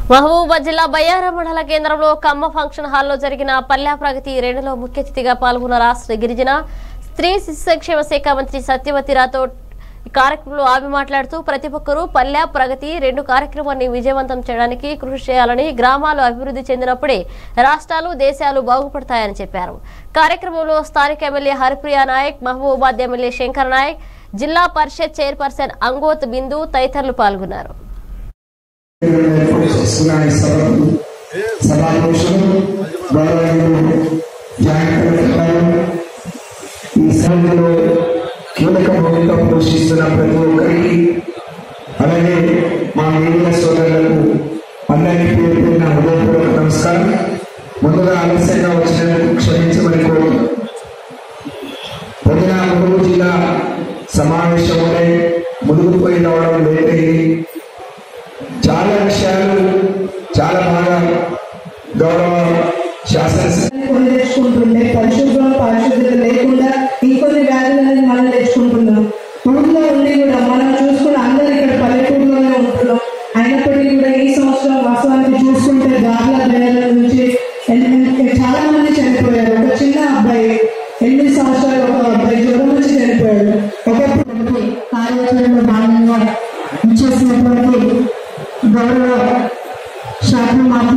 మహబూబాబాద్ జిల్లా బయ్యారం మండల కేంద్రంలో కమ్మ ఫంక్షన్ హాల్లో జరిగిన పల్లె ప్రగతి రెండులో ముఖ్య అతిథిగా పాల్గొన్న రాష్ట్ర గిరిజన స్త్రీ శిశు సంక్షేమ శాఖ మంత్రి సత్యవతి రాథోడ్ ఈ కార్యక్రమంలో ఆమె మాట్లాడుతూ ప్రతి ఒక్కరూ పల్లె ప్రగతి రెండు కార్యక్రమాన్ని విజయవంతం చేయడానికి కృషి చేయాలని గ్రామాలు అభివృద్ధి చెందినప్పుడే రాష్ట్రాలు దేశాలు బాగుపడతాయని చెప్పారు కార్యక్రమంలో స్థానిక MLA Haripriya Naik Mahabubabad MLA Shankar Naik zilla parishad chairperson అంగోత్ బిందు తదితరులు పాల్గొన్నారు ఏర్పాటు చేస్తున్న ఈ సభకు సమావేశం గౌరవనీయులు జాయింట్ కలెక్టర్ ఈ సభలో కీలక భూమిక పోషిస్తున్న ప్రతి ఒక్కరికి అలాగే మా మీడియా సోదరులకు అందరికీ పేరు పేరున హృదయపూర్వక నమస్కారం ముందుగా ఆలస్యంగా వచ్చినందుకు క్షమించమని కోరు పొద్దున ములుగు జిల్లా సమావేశంలో ములుగు పోయి రావడం లేట్ అయింది చాలా విషయాలు చాలా బాగా గౌరవ శాసనసభ కొన్ని తెచ్చుకుంటుండే పరిశుభ్రం పరిశుభ్రత లేకుండా ఇంకొన్ని వ్యాధులను మనం తెచ్చుకుంటున్నాం ఊళ్ళో ఉండి కూడా మనం చూసుకుని అందరు ఇక్కడ పల్లెటూరులోనే ఉంటున్నాం అయినప్పటికీ కూడా ఈ సంవత్సరం వాస్తవానికి చూసుకుంటే దాఖలా బేరాల నుంచి ఎన్ని- చాలా మంది చనిపోయారు ఒక చిన్న అబ్బాయి ఎనిమిది సంవత్సరాలు ఒక అబ్బాయి జ్వరం వచ్చి చనిపోయాడు ఒకప్పుడు కార్యాచరణలో భాగంగా ఇచ్చేసినటువంటి గౌరవ శాఖ మాట్లాడుతున్నారు